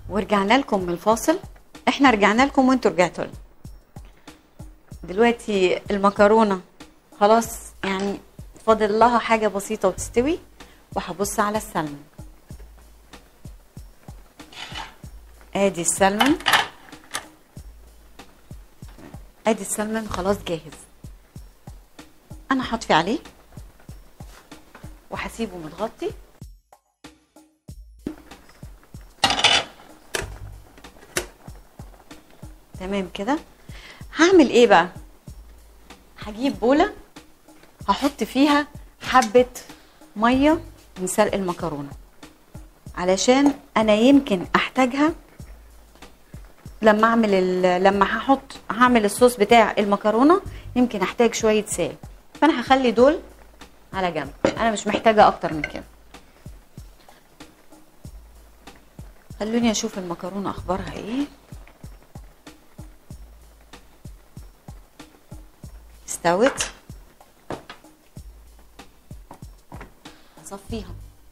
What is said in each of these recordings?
ورجعنا لكم من الفاصل احنا رجعنا لكم وانتوا رجعتوا لنا دلوقتي المكرونه خلاص يعني فاضل لها حاجه بسيطه وتستوي وهبص على السلمون ادي السلمون ادي السلمون خلاص جاهز انا هطفي عليه وهسيبه متغطي تمام كده هعمل ايه بقى هجيب بوله هحط فيها حبه ميه من سلق المكرونه علشان انا يمكن احتاجها لما اعمل ال- لما هحط هعمل الصوص بتاع المكرونه يمكن احتاج شويه سائل فانا هخلي دول على جنب انا مش محتاجه اكتر من كده خلوني اشوف المكرونه اخبارها ايه استوت اصفيها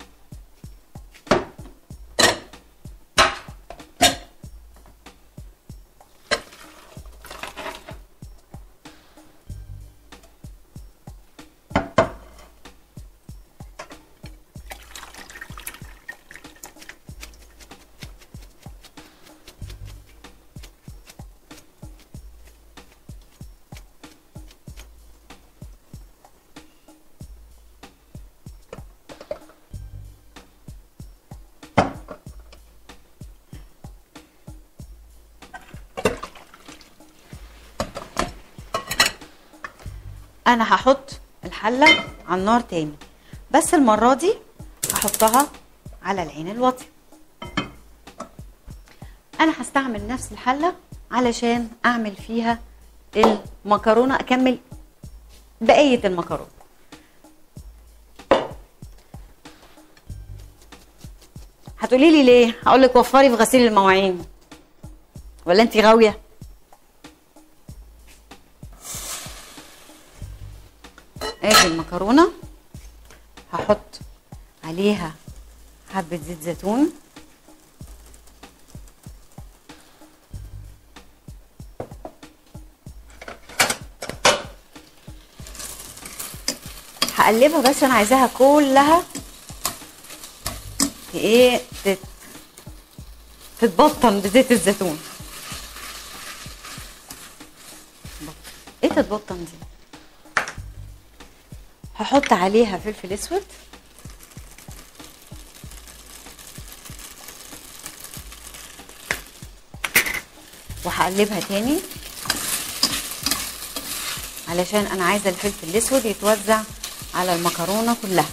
انا هحط الحله على النار تاني بس المره دي هحطها على العين الواطيه انا هستعمل نفس الحله علشان اعمل فيها المكرونه اكمل بقيه المكرونه هتقولي لي ليه هقول لك وفري في غسيل المواعين ولا انت غاويه ادي المكرونه هحط عليها حبه زيت زيتون هقلبها بس انا عايزاها كلها ت- ايه تت- تتبطن بزيت الزيتون ايه تتبطن دي هحط عليها فلفل اسود وهقلبها تاني علشان انا عايزه الفلفل الاسود يتوزع على المكرونه كلها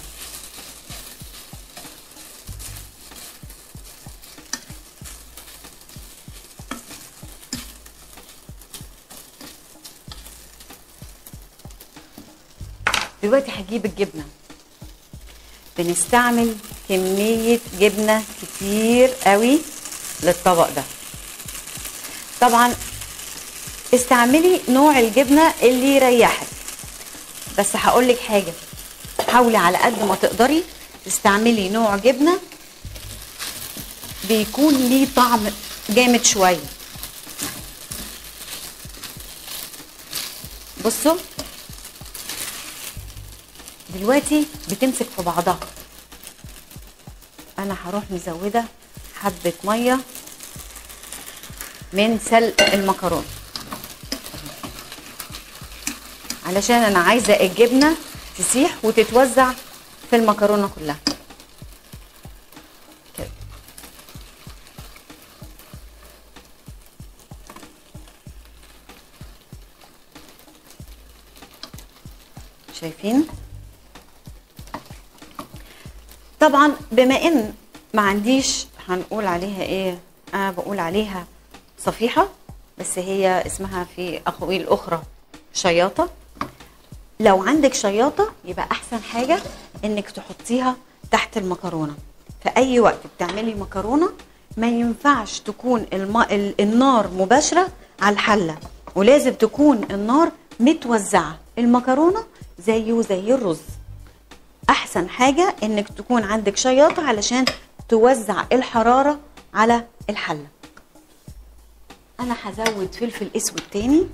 دلوقتي هجيب الجبنه بنستعمل كميه جبنه كتير قوي للطبق ده طبعا استعملي نوع الجبنه اللي يريحك بس هقول لك حاجه حاولي على قد ما تقدري تستعملي نوع جبنه بيكون ليه طعم جامد شويه بصوا دلوقتي بتمسك في بعضها انا هروح مزوده حبه ميه من سلق المكرونه علشان انا عايزه الجبنه تسيح وتتوزع في المكرونه كلها كده شايفين طبعا بما ان ما عنديش هنقول عليها ايه انا بقول عليها صفيحه بس هي اسمها في اقاويل اخرى شياطه لو عندك شياطه يبقى احسن حاجه انك تحطيها تحت المكرونه في اي وقت بتعملي مكرونه ما ينفعش تكون الم... ال- النار مباشره على الحله ولازم تكون النار متوزعه المكرونه زيه زي الرز احسن حاجه انك تكون عندك شياطه علشان توزع الحراره على الحله انا هزود فلفل اسود تاني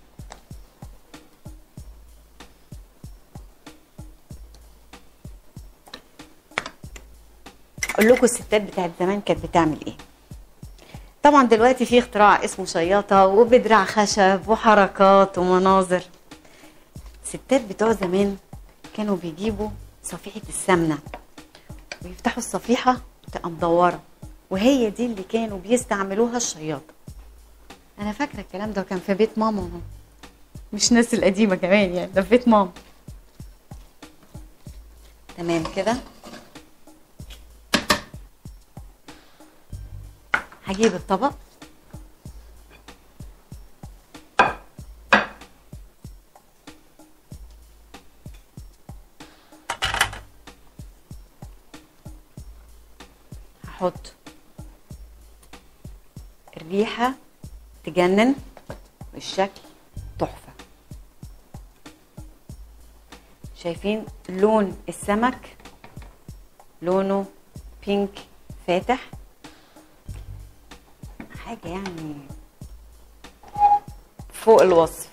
اقول لكم الستات بتاعت زمان كانت بتعمل ايه طبعا دلوقتي في اختراع اسمه شياطه وبدراع خشب وحركات ومناظر الستات بتوع زمان كانوا بيجيبوا صفيحه السمنه ويفتحوا الصفيحه تبقى مدوره وهي دي اللي كانوا بيستعملوها الشياطه انا فاكره الكلام ده كان في بيت ماما مش ناس القديمه كمان يعني ده في بيت ماما تمام كده هجيب الطبق هحط الريحة تجنن والشكل تحفة شايفين لون السمك لونه بينك فاتح حاجة يعني فوق الوصف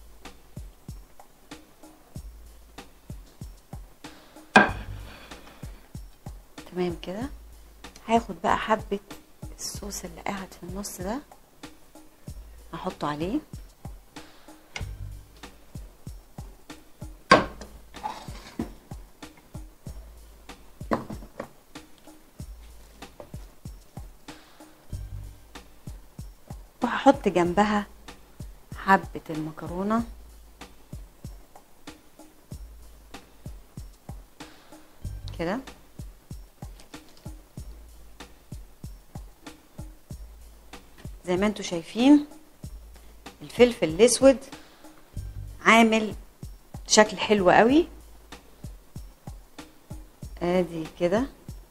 تمام كده هاخد بقى حبة الصوص اللي قاعد في النص ده هحطه عليه وهحط جنبها حبة المكرونة كده زي ما انتوا شايفين الفلفل الاسود عامل شكل حلو قوي ادي كده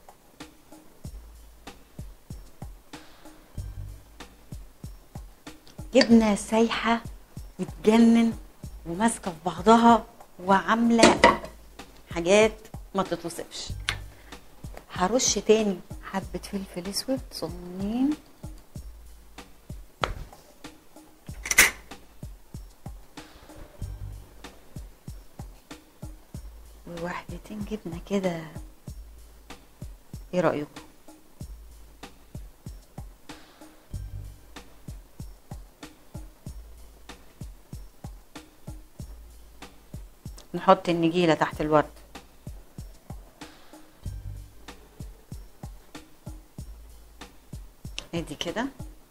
جبنه سايحه وتجنن وماسكه في بعضها وعامله حاجات ما تتوصفش هرش تاني حبه فلفل اسود صغنين وواحدتين جبنه كده ايه رايكم نحط النجيلة تحت الورد ادي كده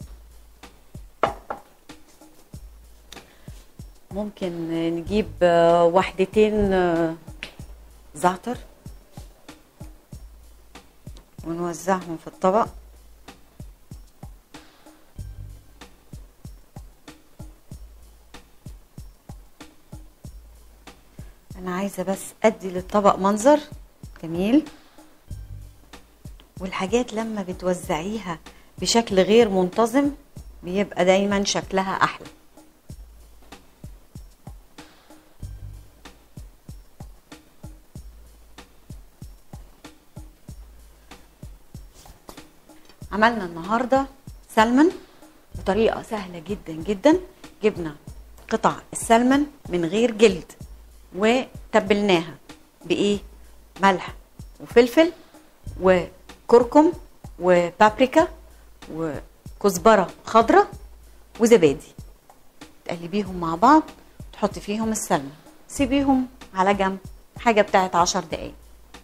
ممكن نجيب آه، وحدتين آه، زعتر ونوزعهم في الطبق انا عايزه بس ادي للطبق منظر جميل والحاجات لما بتوزعيها بشكل غير منتظم بيبقى دايما شكلها احلى عملنا النهارده سلمون بطريقه سهله جدا جدا جبنا قطع السلمون من غير جلد وتبلناها بايه ملح وفلفل وكركم وبابريكا وكزبره خضراء وزبادي تقلبيهم مع بعض تحطي فيهم السلمون سيبيهم على جنب حاجه بتاعت عشر دقايق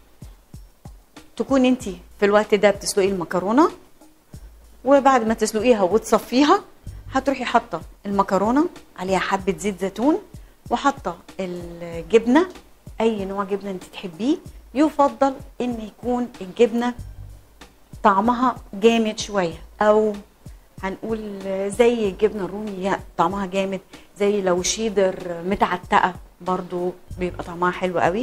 تكون انت في الوقت ده بتسلقي المكرونه وبعد ما تسلقيها وتصفيها هتروحي حاطه المكرونه عليها حبه زيت زيتون وحاطه الجبنه اي نوع جبنه انت تحبيه يفضل ان يكون الجبنه طعمها جامد شويه او هنقول زي الجبنه الرومي طعمها جامد زي لو شيدر متعتقه برضو بيبقى طعمها حلو قوي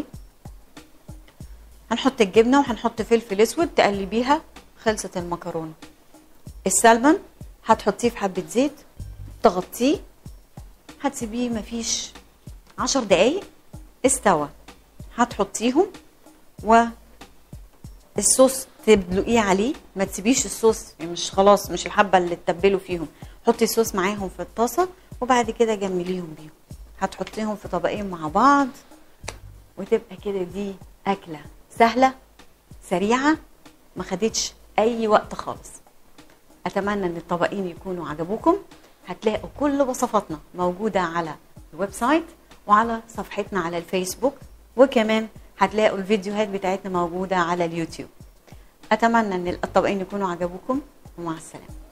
هنحط الجبنه وهنحط فلفل اسود تقلبيها خلصت المكرونه السلمون هتحطيه في حبه زيت تغطيه هتسيبيه مفيش عشر دقايق استوى هتحطيهم و الصوص تدلقيه عليه ما تسيبيش الصوص يعني مش خلاص مش الحبه اللي تتبلوا فيهم حطي الصوص معاهم في الطاسه وبعد كده جمليهم بيهم هتحطيهم في طبقين مع بعض وتبقى كده دي اكله سهله سريعه ما خدتش اي وقت خالص اتمنى ان الطبقين يكونوا عجبوكم هتلاقوا كل وصفاتنا موجوده على الويب سايت وعلى صفحتنا على الفيسبوك وكمان هتلاقوا الفيديوهات بتاعتنا موجوده على اليوتيوب اتمنى ان الطبقين يكونوا عجبوكم ومع السلامه